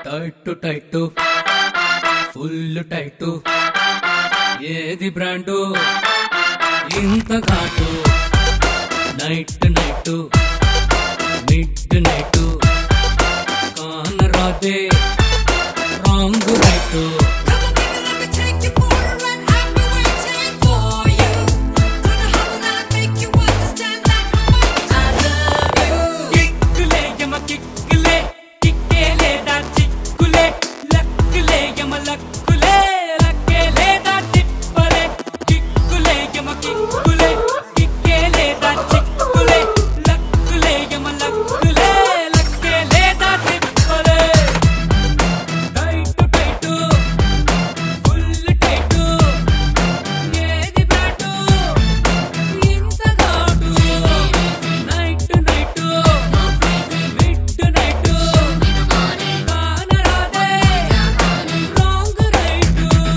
Tight tight full tight ఏది brand ఇంత ఘాటు నైట్ నైట్ మిడ్ నైట్ కానరాదే wrong right Come on, baby, let me take you for a ride. I've been waiting for you. Don't know how will I make you understand that how much I love you. కిక్కులే యమ కిక్కులే కిక్కే లేదా చిక్కులే లక్కులే యమ లక్కులే లక్కే లేదా తిప్పలే కిక్కులే యమ కిక్కులే కిక్కే లేదా చిక్కులే లక్కులే యమ లక్కులే లక్కే లేదా తిప్పలే టైట్ టైట్ ఫుల్ టైట్ ఏది బ్రాటు ఇంత ఘాటు నైట్ నైట్ మిడ్ నైట్ కానరాదే రాంగ్ రైట్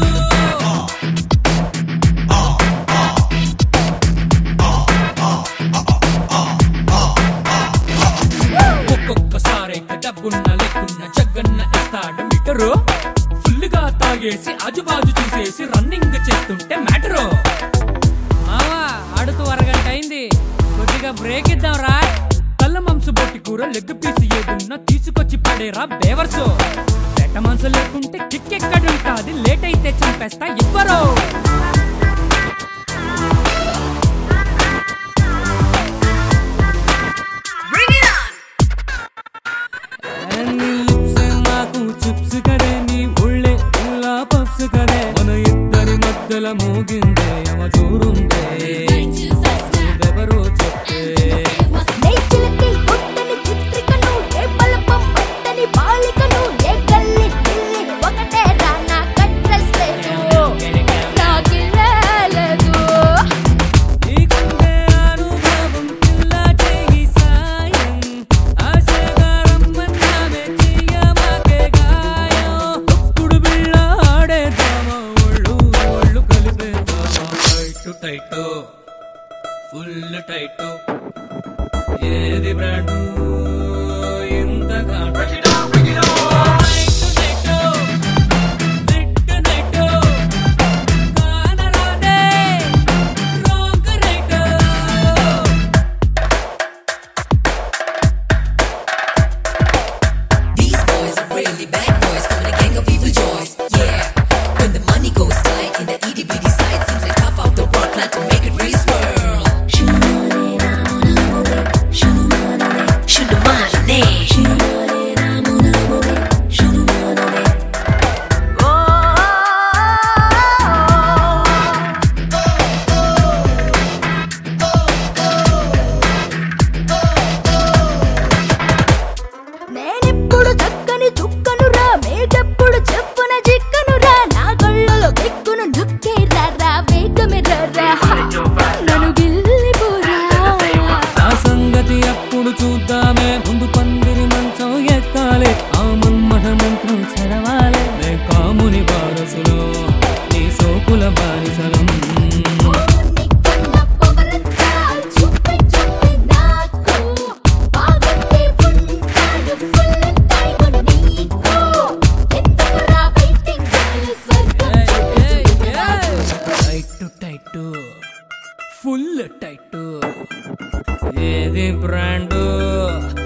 ఒక్కొక్కసారి డబ్బున్న లేకున్న జగ్గన్న ఇస్తాడు మీటరు ఫుల్ గా తాగేసి ఆజుబాజు చూసేసి రన్నింగ్ చేస్తుంటే మ్యాటరు మావా ఆడుతూ అరగంట అయింది కొద్దిగా బ్రేక్ ఇద్దాం రా కళ్ళ మాంసు బొట్టి కూర లెగ్ పీస్ ఏదున్నా తీసుకొచ్చి పడేరా బేవర్సు పెట్ట మనసు లేకుంటే కిక్ ఎక్కడుంటాది లేట్ అయితే చంపేస్తా ఇవ్వరు Bring it on. నీ lips ఏ నాకు చిప్స్ కదే నీ ఒళ్ళే ఇలా పప్స్ కదే మన ఇద్దరి మధ్యల మోగిందే యమ చూరుందే ఎవరో చెప్తే నేచులకి పుట్టని చిత్రికను ఏ బలపం పట్టని బాలికను ఏ గల్లి గిల్లి ఒకటే రానా కట్రస్లేదు నాకిలా లేదు నీకుండే అనుభవం పిల్ల చేయి సాయం ఆశగా రమ్మన్నామే చెయ్యమాకే గాయం తప్పుడు బిళ్ళ ఆడేద్దామా ఒళ్ళు ఒళ్ళు కలిపేద్దామా టైట్ టైట్ ఫుల్ టైట్ ఏది బ్రాండు ఇంత ఘాటు నైట్ నైట్ కానరాదే wrong right These boys are really bad boys from the gang of evil joys. Yeah. When the money goes tight in the itty bitty side, seems like top of the world plan to make it really swirl. నేనెప్పుడు దక్కని చుక్కనురా మేటెప్పుడు చెప్పున చిక్కనురా నా గొళ్ళలో దిక్కును దుక్కే రారా వేగమే రారా నన్ను గిల్లిపోరా ఆ సంగతి అప్పుడు చూద్దామే ముందు పందిరి మంచం ఎక్కాలి ఆ మన్మథ మంత్రం చదవాలి నే కాముని వారసులో నీ సోకుల బానిసలం నీకున్న పొగరంతా చూపి చూపి నాకు బాగుంటే ఉంటాడు ఫుల్ టైం నీకు ఎందుకురా వెయిటింగ్ స్వర్గం టైట్ టైట్ ఫుల్ టైట్ ఏది బ్రాండు